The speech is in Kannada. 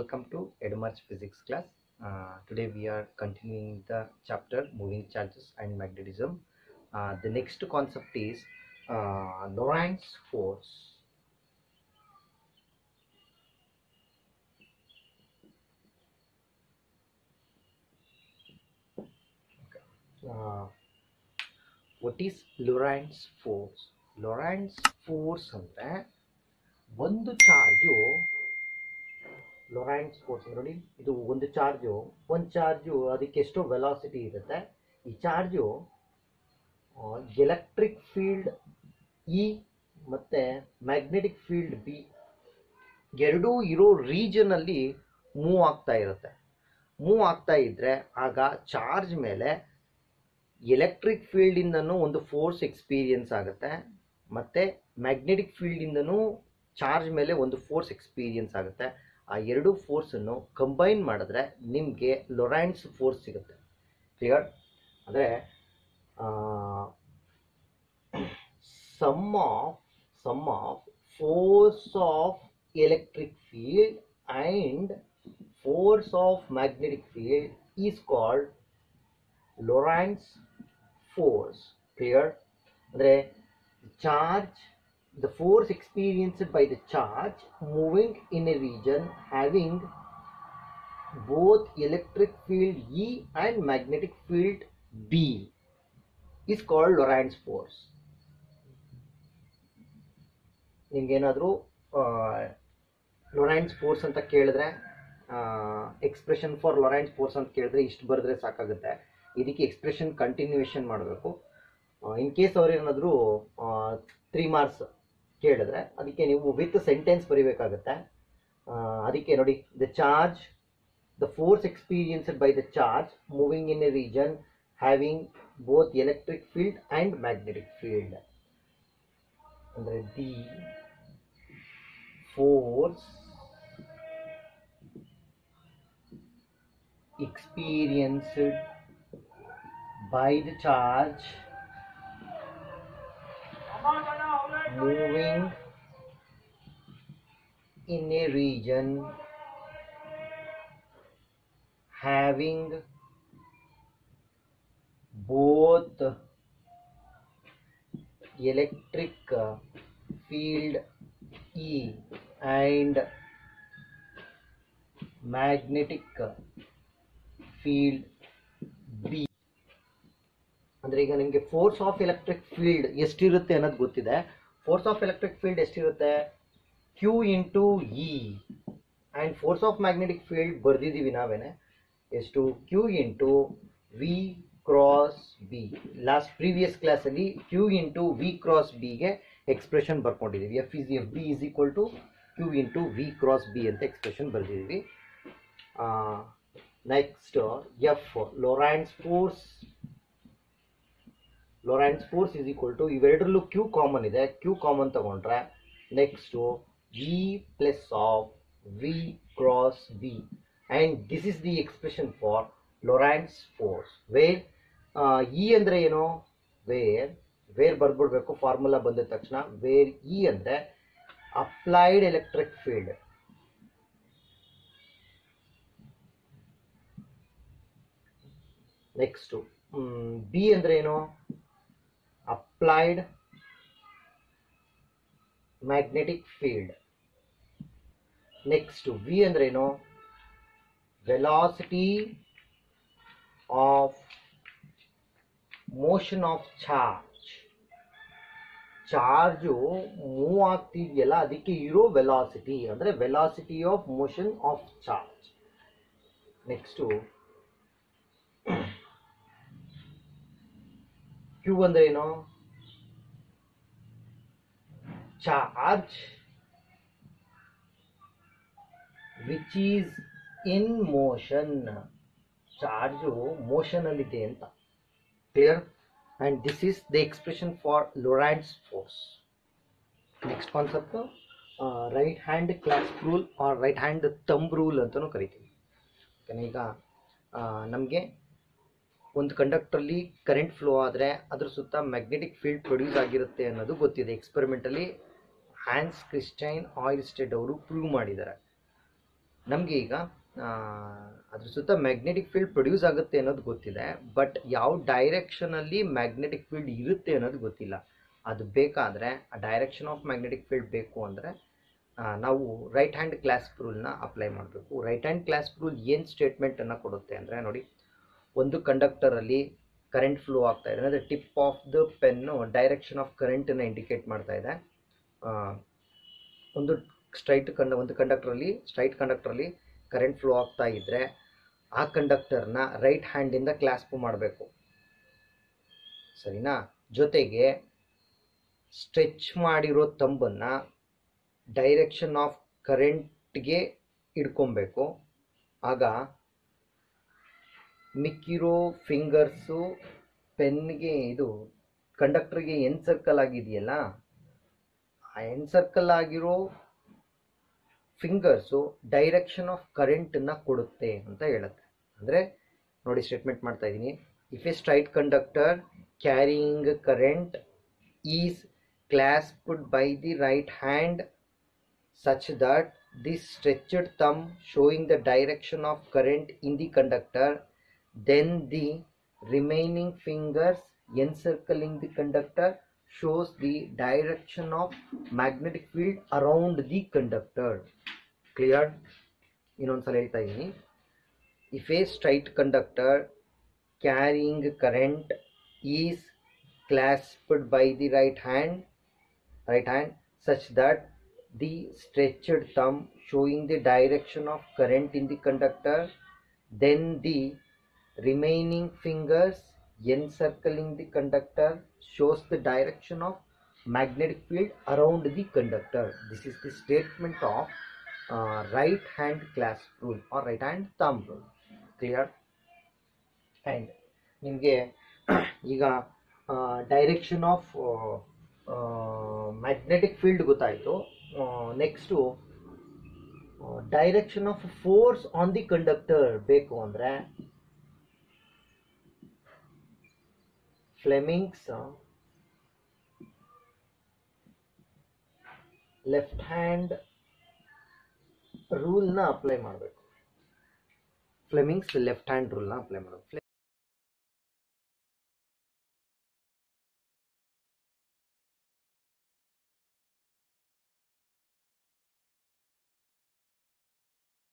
welcome to Edmarch Physics class. Uh, today we are continuing the chapter moving charges and magnetism. Uh, the next concept is uh, Lorentz force. Uh, what is Lorentz force? Lorentz force ಅಂದ್ರೆ ಒಂದು ಚಾರ್ಜು ಲೊರಾಂಟ್ಸ್ ಫೋರ್ಸ್ ನೋಡಿ ಇದು ಒಂದು ಚಾರ್ಜು ಒಂದು ಚಾರ್ಜು ಅದಕ್ಕೆ ಎಷ್ಟೋ ವೆಲಾಸಿಟಿ ಇರುತ್ತೆ ಈ ಚಾರ್ಜು ಎಲೆಕ್ಟ್ರಿಕ್ ಫೀಲ್ಡ್ ಇ ಮತ್ತು ಮ್ಯಾಗ್ನೆಟಿಕ್ ಫೀಲ್ಡ್ ಬಿ ಎರಡೂ ಇರೋ ರೀಜನಲ್ಲಿ ಮೂವ್ ಆಗ್ತಾ ಇರುತ್ತೆ ಮೂವ್ ಆಗ್ತಾ ಇದ್ದರೆ ಆಗ ಚಾರ್ಜ್ ಮೇಲೆ ಎಲೆಕ್ಟ್ರಿಕ್ ಫೀಲ್ಡಿಂದನೂ ಒಂದು ಫೋರ್ಸ್ ಎಕ್ಸ್ಪೀರಿಯನ್ಸ್ ಆಗುತ್ತೆ ಮತ್ತು ಮ್ಯಾಗ್ನೆಟಿಕ್ ಫೀಲ್ಡಿಂದನೂ ಚಾರ್ಜ್ ಮೇಲೆ ಒಂದು ಫೋರ್ಸ್ ಎಕ್ಸ್ಪೀರಿಯನ್ಸ್ ಆಗುತ್ತೆ ಆ ಎರಡು ಫೋರ್ಸನ್ನು ಕಂಬೈನ್ ಮಾಡಿದ್ರೆ ನಿಮಗೆ ಲೊರಾಂಟ್ಸ್ ಫೋರ್ಸ್ ಸಿಗುತ್ತೆ ಕ್ಲಿಯರ್ ಅಂದರೆ sum of sum of force of electric field and force of magnetic field is called Lorentz force clear ಅಂದರೆ charge the force experienced by the charge moving in a region having both electric field E and magnetic field B is called Lorentz force. ನಿಮ್ಗೇನಾದರೂ ಲೊರೆಂಟ್ಸ್ ಫೋರ್ಸ್ ಅಂತ ಕೇಳಿದ್ರೆ ಎಕ್ಸ್ಪ್ರೆಷನ್ ಫಾರ್ ಲೊರೆಂಟ್ಸ್ ಫೋರ್ಸ್ ಅಂತ ಕೇಳಿದ್ರೆ ಇಷ್ಟು ಬರೆದ್ರೆ ಸಾಕಾಗುತ್ತೆ ಇದಕ್ಕೆ ಎಕ್ಸ್ಪ್ರೆಷನ್ ಕಂಟಿನ್ಯೂಯೇಷನ್ ಮಾಡಬೇಕು ಇನ್ ಕೇಸ್ ಅವ್ರೇನಾದರೂ ತ್ರೀ ಮಾರ್ಕ್ಸ್ ಕೇಳಿದ್ರೆ ಅದಕ್ಕೆ ನೀವು ವಿತ್ ಸೆಂಟೆನ್ಸ್ ಬರಿಬೇಕಾಗತ್ತೆ ಅದಕ್ಕೆ ನೋಡಿ the charge the force experienced by the charge moving in a region having both electric field and magnetic field ಅಂದರೆ the force experienced by the charge moving in a region having both electric field E and magnetic field B ಅಂದರೆ ಈಗ ನಿಮಗೆ ಫೋರ್ಸ್ ಆಫ್ ಎಲೆಕ್ಟ್ರಿಕ್ ಫೀಲ್ಡ್ ಎಷ್ಟಿರುತ್ತೆ ಅನ್ನೋದು ಗೊತ್ತಿದೆ ಫೋರ್ಸ್ ಆಫ್ ಎಲೆಕ್ಟ್ರಿಕ್ ಫೀಲ್ಡ್ ಎಷ್ಟಿರುತ್ತೆ Q into E and force of magnetic field ಬರೆದಿದ್ದೀವಿ ನಾವೇನೆ ಎಷ್ಟು Q into V cross B last previous ಕ್ಲಾಸಲ್ಲಿ ಕ್ಯೂ ಇಂಟು ವಿ ಕ್ರಾಸ್ ಬಿಗೆ ಎಕ್ಸ್ಪ್ರೆಷನ್ ಬರ್ಕೊಂಡಿದ್ದೀವಿ F is F B is equal to Q into V cross B ಅಂತ ಎಕ್ಸ್ಪ್ರೆಷನ್ ಬರೆದಿದ್ದೀವಿ next F Lorentz force Lorentz force is equal to ಇವೆರಡರಲ್ಲೂ ಕ್ಯೂ ಕಾಮನ್ ಇದೆ ಕ್ಯೂ ಕಾಮನ್ ತಗೊಂಡ್ರೆ next V plus of V cross B and this is the expression for Lorentz force where E ಅಂದರೆ ಏನು ವೇರ್ ವೇರ್ ಬರ್ಬಿಡ್ಬೇಕು ಫಾರ್ಮುಲಾ ಬಂದ ತಕ್ಷಣ ವೇರ್ ಇ ಅಂದರೆ applied electric field next B ಅಂದರೆ ಏನು applied magnetic field next V ಅಂದ್ರೇನು velocity of motion of charge charge move ಆಗ್ತಿದೆಯಲ್ಲ ಅದಕ್ಕೆ ಇರೋ ವೆಲಾಸಿಟಿ ಅಂದರೆ velocity of motion of charge next Q ಅಂದ್ರೆ ಏನು charge which is in motion charge ಮೋಷನಲ್ಲಿದೆ ಅಂತ clear and this is the expression for Lorentz force next concept right hand clasp rule or right hand thumb rule ಅಂತಲೂ ಕರಿತೀವಿ ಈಗ ನಮಗೆ ಒಂದು ಕಂಡಕ್ಟ್ರಲ್ಲಿ ಕರೆಂಟ್ ಫ್ಲೋ ಆದರೆ ಅದ್ರ ಸುತ್ತ ಮ್ಯಾಗ್ನೆಟಿಕ್ ಫೀಲ್ಡ್ ಪ್ರೊಡ್ಯೂಸ್ ಆಗಿರುತ್ತೆ ಅನ್ನೋದು ಗೊತ್ತಿದೆ ಎಕ್ಸ್ಪೆರಿಮೆಂಟಲ್ಲಿ ಹ್ಯಾನ್ಸ್ ಕ್ರಿಸ್ಟೈನ್ ಆಯಿಲ್ ಸ್ಟೆಡ್ ಅವರು ಪ್ರೂವ್ ಮಾಡಿದ್ದಾರೆ ನಮಗೆ ಈಗ ಆ, ಅದ್ರ ಸುತ್ತ ಮ್ಯಾಗ್ನೆಟಿಕ್ ಫೀಲ್ಡ್ ಪ್ರೊಡ್ಯೂಸ್ ಆಗುತ್ತೆ ಅನ್ನೋದು ಗೊತ್ತಿದೆ ಬಟ್ ಯಾವ ಡೈರೆಕ್ಷನಲ್ಲಿ ಮ್ಯಾಗ್ನೆಟಿಕ್ ಫೀಲ್ಡ್ ಇರುತ್ತೆ ಅನ್ನೋದು ಗೊತ್ತಿಲ್ಲ ಅದು ಬೇಕಾದರೆ ಆ ಡೈರೆಕ್ಷನ್ ಆಫ್ ಮ್ಯಾಗ್ನೆಟಿಕ್ ಫೀಲ್ಡ್ ಬೇಕು ಅಂದರೆ ನಾವು ರೈಟ್ ಹ್ಯಾಂಡ್ ಕ್ಲಾಸ್ ರೂಲ್ನ ಅಪ್ಲೈ ಮಾಡಬೇಕು ರೈಟ್ ಹ್ಯಾಂಡ್ ಕ್ಲಾಸ್ ರೂಲ್ ಏನು ಸ್ಟೇಟ್ಮೆಂಟನ್ನು ಕೊಡುತ್ತೆ ಅಂದರೆ ನೋಡಿ ಒಂದು ಕಂಡಕ್ಟರಲ್ಲಿ ಕರೆಂಟ್ ಫ್ಲೋ ಆಗ್ತಾ ಇದೆ ಅಂದರೆ tip of the pen direction of ಕರೆಂಟನ್ನು ಇಂಡಿಕೇಟ್ ಮಾಡ್ತಾ ಇದೆ ಆ, ಒಂದು ಸ್ಟ್ರೈಟ್ ಕಂಡ ಒಂದು ಕಂಡಕ್ಟ್ರಲ್ಲಿ ಸ್ಟ್ರೈಟ್ ಕಂಡಕ್ಟ್ರಲ್ಲಿ ಕರೆಂಟ್ ಫ್ಲೋ ಆಗ್ತಾ ಇದ್ದರೆ ಆ ಕಂಡಕ್ಟರ್ನ ರೈಟ್ ಹ್ಯಾಂಡಿಂದ ಕ್ಲಾಸ್ಪ್ ಮಾಡಬೇಕು ಸರಿನಾ ಜೊತೆಗೆ ಸ್ಟ್ರೆಚ್ ಮಾಡಿರೋ ತಂಬನ್ನು ಡೈರೆಕ್ಷನ್ ಆಫ್ ಕರೆಂಟ್ಗೆ ಇಡ್ಕೊಬೇಕು ಆಗ ಮಿಕ್ಕಿರೋ ಫಿಂಗರ್ಸು ಪೆನ್ಗೆ ಇದು ಕಂಡಕ್ಟರ್ಗೆ ಎನ್ ಸರ್ಕಲ್ ಆಗಿದೆಯಲ್ಲ ಆ ಎನ್ ಸರ್ಕಲ್ ಆಗಿರೋ ಫಿಂಗರ್ಸು ಡೈರೆಕ್ಷನ್ ಆಫ್ ಕರೆಂಟನ್ನು ಕೊಡುತ್ತೆ ಅಂತ ಹೇಳುತ್ತೆ ಅಂದರೆ ನೋಡಿ ಸ್ಟೇಟ್ಮೆಂಟ್ ಮಾಡ್ತಾ ಇದ್ದೀನಿ if a straight conductor carrying current is clasped by the right hand such that this stretched thumb showing the direction of current in the conductor then the remaining fingers encircling the conductor shows the direction of magnetic field around the conductor clear ಇನ್ನೊಂದ್ಸಲ ಹೇಳ್ತಾ ಇದ್ದೀನಿ if a straight conductor carrying current is clasped by the right hand right hand such that the stretched thumb showing the direction of current in the conductor then the remaining fingers encircling the conductor shows the direction of magnetic field around the conductor this is the statement of uh, right hand clasp rule or right hand thumb rule clear and ನಿಮಗೆ ಈಗ ಡೈರೆಕ್ಷನ್ ಆಫ್ ಮ್ಯಾಗ್ನೆಟಿಕ್ ಫೀಲ್ಡ್ ಗೊತ್ತಾಯಿತು next direction of force on the conductor ಬೇಕು ಅಂದರೆ ಫ್ಲೆಮಿಂಗ್ಸ್ ಲೆಫ್ಟ್ ಹ್ಯಾಂಡ್ ರೂಲ್ನ ಅಪ್ಲೈ ಮಾಡಬೇಕು ಫ್ಲೆಮಿಂಗ್ಸ್ ಲೆಫ್ಟ್ ಹ್ಯಾಂಡ್ ರೂಲ್ನ ಅಪ್ಲೈ ಮಾಡಬೇಕು